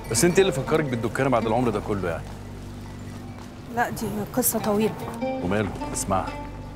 بس انت ايه اللي فكرك بالدكانه بعد العمر ده كله يعني لا دي قصة طويلة وماله اسمعها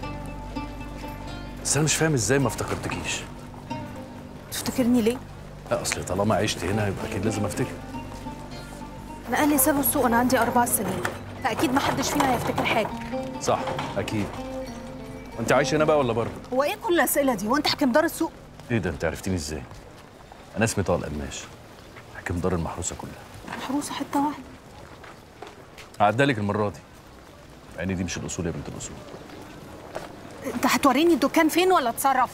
بس انا مش فاهم ازاي ما افتكرتكيش تفتكرني ليه؟ لا اصل طالما عشت هنا يبقى اكيد لازم افتكر أنا قال لي سابوا السوق وأنا عندي أربع سنين فأكيد ما حدش فينا هيفتكر حاجة صح اكيد وانت عايش هنا بقى ولا بره هو إيه كل الأسئلة دي؟ هو أنت حكيم دار السوق؟ ايه ده انت عرفتيني ازاي انا اسمي طه القماش حكيم دار المحروسه كلها محروسة حتة واحدة هعدلك المره دي يعني دي مش الاصول يا بنت الاصول أنت هتوريني الدكان فين ولا اتصرف؟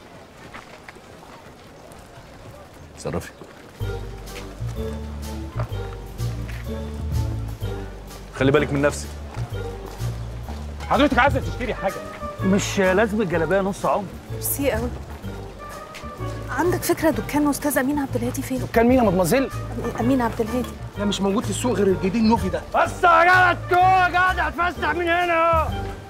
تصرفي خلي بالك من نفسك حضرتك عايزه تشتري حاجه مش لازم الجلابيه نص عمر ميرسي قوي عندك فكرة دكان أستاذ أمين عبد الهادي فين؟ كان مين يا مدمزيل أمين عبد الهادي لا مش موجود في السوق غير الجديد نوفي ده بس يا جدع التوه قاعد هتفسح من هنا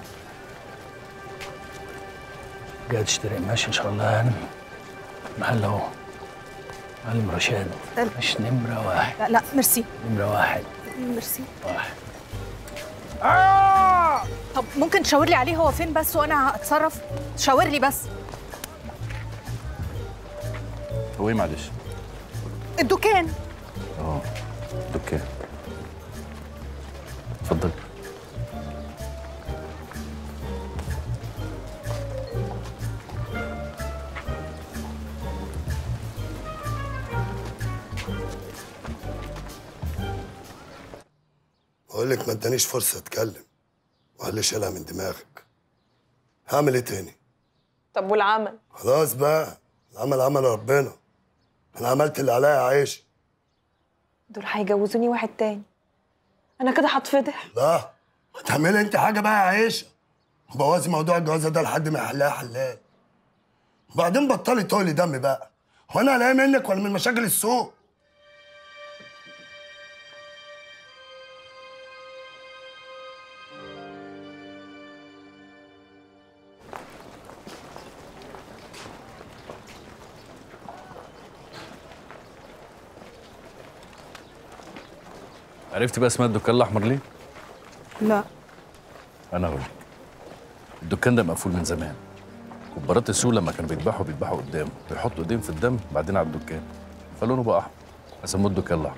جاي تشتري قماش ان شاء الله يا هانم محل اهو معلم رشاد مش نمرة واحد لا لا ميرسي نمرة واحد ميرسي واحد طب ممكن تشاور لي عليه هو فين بس وأنا هتصرف؟ شاور لي بس هو ايه معلش الدكان اه دكان اتفضل بقول لك ما ادانيش فرصه اتكلم وقال لي شيلها من دماغك هعمل ايه تاني طب والعمل خلاص بقى العمل عمل ربنا انا عملت اللي عليا يا عيش دول هيجوزوني واحد تاني انا كده هتفضح لا ما تعملي انت حاجه بقى يا عيشه بوظي موضوع الجوازه ده لحد ما يحلها حلال وبعدين بطلي تقولي دم بقى هو انا هلاقي منك ولا من مشاكل السوق عرفتي بقى اسمها الدكان الاحمر ليه لا انا اقول لك الدكان ده مقفول من زمان كبارات السوق لما كانوا بيذبحوا بيذبحوا قدامه بيحطوا ايديهم في الدم بعدين على الدكان فلونه بقى احمر سموه الدكان الاحمر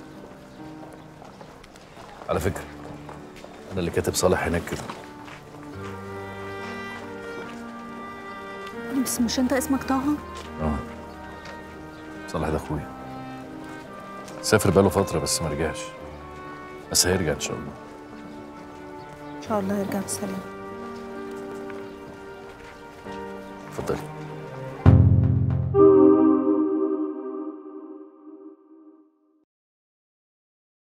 على فكره انا اللي كاتب صالح هناك كده بس مش أنت اسمك طه؟ اه صالح ده اخويا سافر بقاله فتره بس ما رجعش بس هيرجع ان شاء الله إن شاء الله يرجع بسلام اتفضلي